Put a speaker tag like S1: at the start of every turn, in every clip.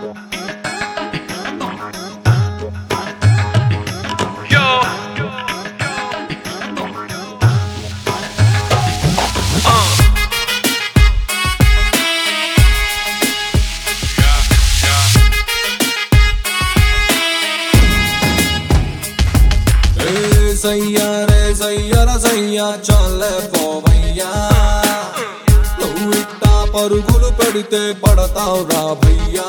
S1: సయ్యా రే సయ్యర సయ్యా చాలే పోవయ్యా నువ్వు ఇట్టా పరుగులు పెడితే పడతావు రా భయ్యా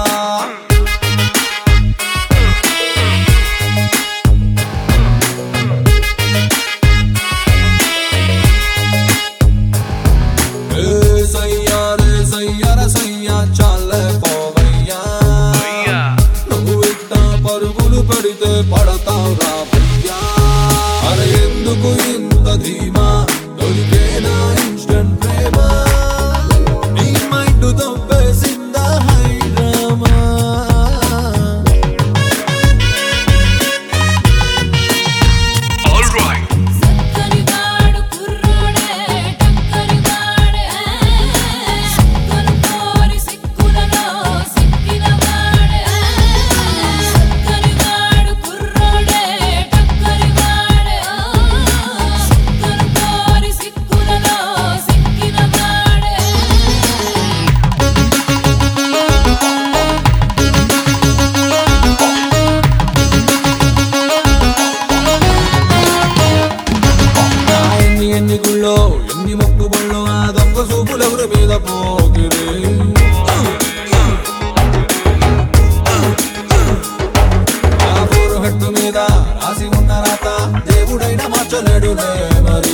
S1: ఏ సయ్యా రే సయ్యర సయ్యా చాలే పోవయ్యా నువ్వు ఇట్టా పరుగులు పెడితే పడతావు రా భయ్యా అరే ఎందుకు ఇంత ధీమా దొరికేనా ఇన్స్టెంట్ ప్రేమ నీ మైండ్ దొబ్బేసిందా హైడ్రామా
S2: సక్కరివాడు కుర్రోడే టక్కరివాడే సిక్కులు కోరి సిక్కులలో సిక్కినవాడే సక్కరివాడు కుర్రోడే టక్కరివాడే సిక్కులు కోరి సిక్కులలో సిక్కినవాడే
S1: ఆ ఎన్ని ఎన్ని గుళ్ళో ఎన్ని మొక్కుబళ్ళు ఆ దొంగ సూపులెవరి మీద పోగిరి ఆ ఫోరు హెట్టు మీద రాసి ఉన్న రాత దేవుడైన మార్చలేడులే మరి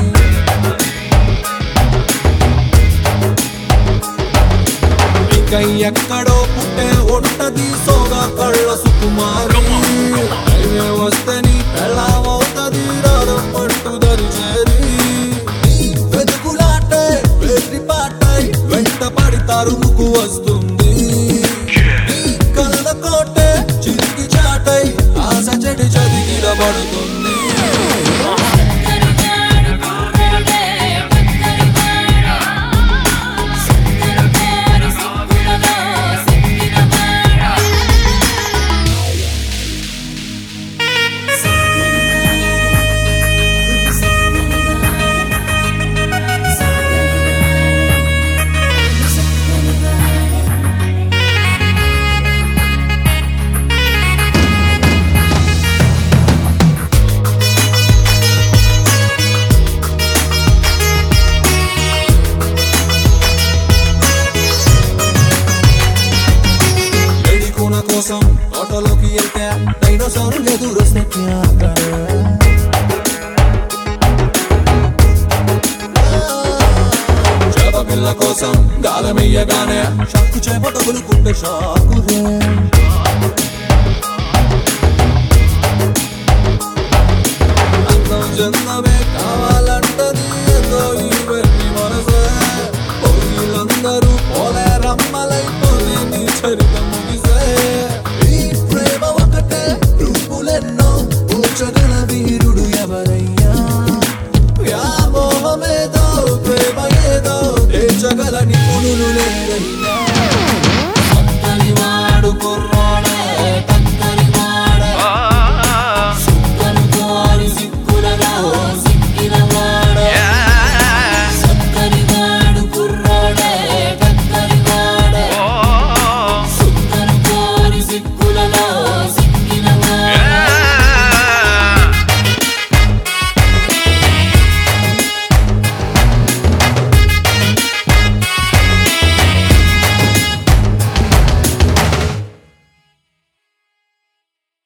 S1: ఇక ఎక్కడో పుట్టే ఉంటది సోగా కళ్ళ సుకుమారి హైవే వస్తే నీ పెళ్ళమవుతది రారం పట్టుదరి చేరి వెతుకులాటే వెర్రి పాటై వెంట పడి తరుముకు వస్తుంది నీ కళ్ళ కోటే చిరిగి చాటై ఆశ చెడి చదిగిల పడుతుంది
S2: సక్కరివాడు కుర్రోడే టక్కరివాడే సిక్కులు కోరి సిక్కులలో సిక్కినవాడే
S1: ఎడికున కోసం తోటలోకి వెళ్తే డైనోసార్ ఎదురొస్తే చేప పిల్ల కోసం గాలమెయ్యగానే షాకు చేప తగులుకుంటే షాకు రే